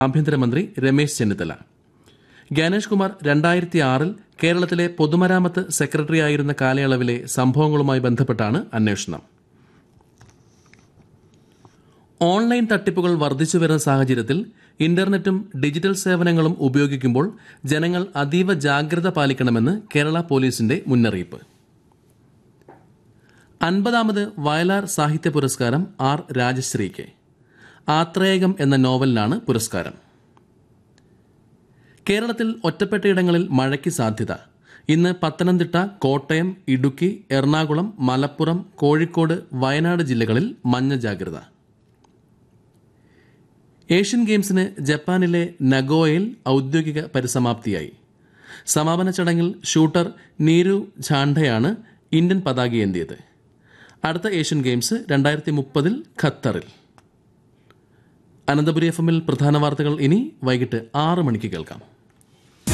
ആഭ്യന്തരമന്ത്രി രമേശ് ചെന്നിത്തല ജ്ഞാനേഷ് കുമാർ രണ്ടായിരത്തി ആറിൽ കേരളത്തിലെ പൊതുമരാമത്ത് സെക്രട്ടറിയായിരുന്ന കാലയളവിലെ സംഭവങ്ങളുമായി ബന്ധപ്പെട്ടാണ് അന്വേഷണം ഓൺലൈൻ തട്ടിപ്പുകൾ വർദ്ധിച്ചു വരുന്ന സാഹചര്യത്തിൽ ഇന്റർനെറ്റും ഡിജിറ്റൽ സേവനങ്ങളും ഉപയോഗിക്കുമ്പോൾ ജനങ്ങൾ അതീവ ജാഗ്രത പാലിക്കണമെന്ന് കേരള പോലീസിന്റെ മുന്നറിയിപ്പ് അൻപതാമത് വയലാർ സാഹിത്യ പുരസ്കാരം ആർ രാജശ്രീക്ക് ആത്രേയകം എന്ന നോവലിനാണ് പുരസ്കാരം കേരളത്തിൽ ഒറ്റപ്പെട്ടയിടങ്ങളിൽ മഴയ്ക്ക് സാധ്യത ഇന്ന് പത്തനംതിട്ട കോട്ടയം ഇടുക്കി എറണാകുളം മലപ്പുറം കോഴിക്കോട് വയനാട് ജില്ലകളിൽ മഞ്ഞ ജാഗ്രത ഏഷ്യൻ ഗെയിംസിന് ജപ്പാനിലെ നഗോയയിൽ ഔദ്യോഗിക പരിസമാപ്തിയായി സമാപന ചടങ്ങിൽ ഷൂട്ടർ നീരു ഝാണ്ടയാണ് ഇന്ത്യൻ പതാകയേന്തിയത് അടുത്ത ഏഷ്യൻ ഗെയിംസ് രണ്ടായിരത്തി മുപ്പതിൽ ഖത്തറിൽ അനന്തപുരി എഫ് എമ്മിൽ പ്രധാന വാർത്തകൾ ഇനി വൈകിട്ട് ആറ് മണിക്ക് കേൾക്കാം